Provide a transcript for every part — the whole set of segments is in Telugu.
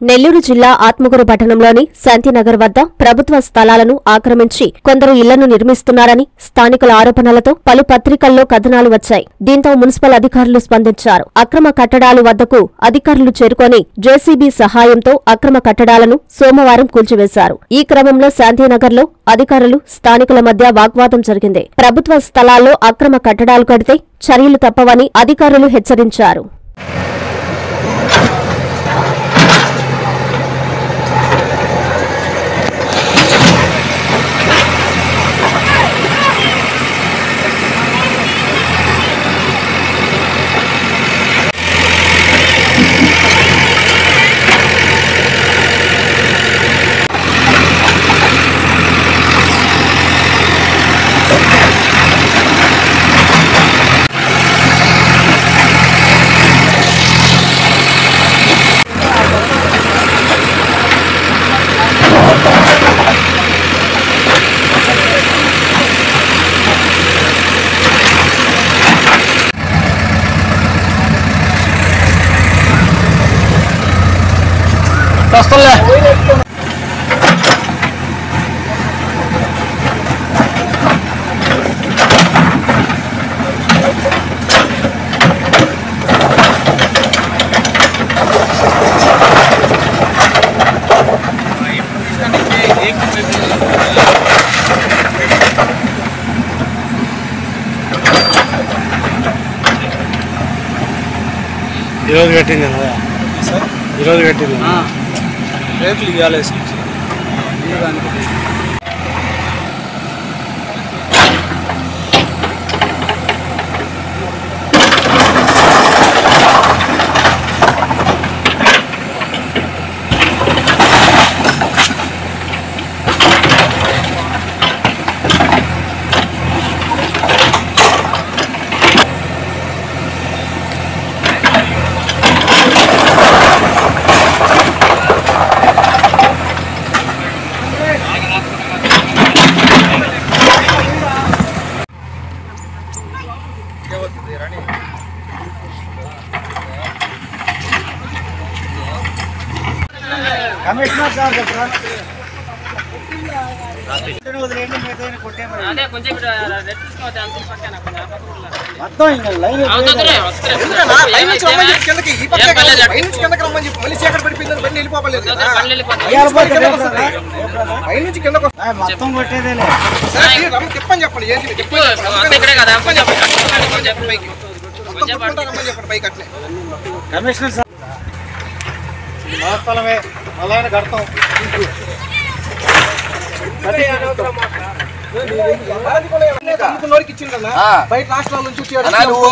నెల్లూరు జిల్లా ఆత్మకూరు పట్టణంలోని శాంతినగర్ వద్ద ప్రభుత్వ స్థలాలను ఆక్రమించి కొందరు ఇళ్లను నిర్మిస్తున్నారని స్థానికుల ఆరోపణలతో పలు పత్రికల్లో కథనాలు వచ్చాయి దీంతో మున్సిపల్ అధికారులు స్పందించారు అక్రమ కట్టడాలు వద్దకు అధికారులు చేరుకొని జేసీబీ సహాయంతో అక్రమ కట్టడాలను సోమవారం కూల్చివేశారు ఈ క్రమంలో శాంతినగర్లో అధికారులు స్థానికుల మధ్య వాగ్వాదం జరిగింది ప్రభుత్వ స్థలాల్లో అక్రమ కట్టడాలు కడితే చర్యలు తప్పవని అధికారులు హెచ్చరించారు వస్తలే ఈరోజు కట్టింది కదా ఈరోజు కట్టింది రేట్లు ఇవ్వాలి కమిషనర్ సార్ చెప్పరా అదే కొంచెం ఇప్పుడు రెడ్ తీసుకోవద్దు అంత పక్కన కొంచెం ఆ పక్కన ఉండాలి. మొత్తం ఇంకా లైన్ అవును, వద్దులే, వద్దులే. లైన్ నుంచి రమ్మని చెప్పి కిందకి ఈ పక్క ఏం పర్లేదు, కాదు. పై నుంచి కిందకి రమ్మని చెప్పి మళ్ళీ చీకటి పడిపోయిందని బండి వెళ్ళిపోలేదు వద్దు, వద్దు, బండ్లు వెళ్ళిపోతాయి. అయ్యాల పోతే కిందకి రేపు వస్తుంది. రా. పై నుంచి కిందకి వస్తుంది ఆ, మొత్తం కొట్టేదేలే సరే ఈ రమ్మ తిప్పని చెప్పండి ఏసీ తిప్పు, అంతా ఇక్కడే కదా కొంచెం కొంచెం చెప్పండి పైకి మొత్తం కొట్టుకుంటా రమ్మని చెప్పండి పైకి అట్లే కమిషనర్ సార్ మా స్థలమే మళ్ళీ ఆయన కడతాం అమ్ముకున్నోడికి ఇచ్చిండ్రన్నా బయట రాష్ట్రాల నుంచి వచ్చి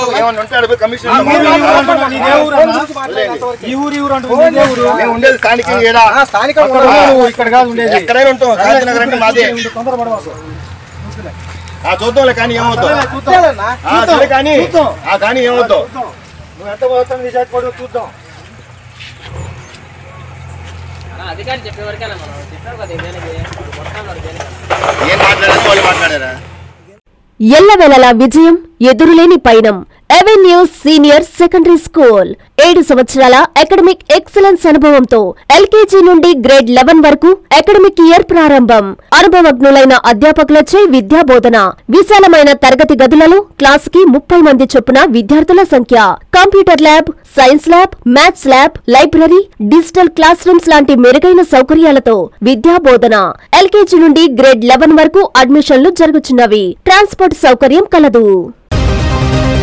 నీదే ఊరు అన్నా? ఈ ఊరు ఈ ఊరు అంటుంది నీదే ఊరు మేము ఉండేది స్థానిక ఈడ ఆ, స్థానికంగా అక్కడ ఉన్నాడు. ఊరు, ఇక్కడ కాదు ఉండేది ఎక్కడైనా ఉంటాం శాంతినగర్ అంటే మాదే తొందరపడవాకు ఆ చూద్దాంలే కానీ ఏమవుతాం చూద్దామన్నా. ఆ సరే కానీ చూద్దాం. ఆ కానీ ఏమవుతాం నువ్వు ఎంత పోతాను నిజానికి పడు చూద్దాం ఆ, అధికారి చెప్పే వరకేనా మనం చెప్పారు కదా దేనికి కొడతాను దేనికి ఏం మాట్లాడారు వాళ్ళు మాట్లాడారా ఎల్లవేళలా విజయం ఎదురులేని పయనం అవెన్యూ సీనియర్ సెకండరీ స్కూల్ ఏడు సంవత్సరాల అకాడమిక్ ఎక్సలెన్స్ అనుభవంతో ఎల్కేజీ నుండి గ్రేడ్ లెవెన్ వరకు అకాడమిక్ ఇయర్ ప్రారంభం అనుభవజ్ఞులైన అధ్యాపకులచే విద్యా బోధన విశాలమైన తరగతి గదులలో క్లాస్ కి ముప్పై మంది చొప్పున విద్యార్థుల సంఖ్య computer lab science lab maths lab library digital classrooms లాంటి మెరుగైన సౌకర్యాలతో విద్యా బోధన ఎల్కేజీ నుండి గ్రేడ్ లెవెన్ వరకు అడ్మిషన్లు జరుగుతున్నవి ట్రాన్స్పోర్ట్ సౌకర్యం కలదు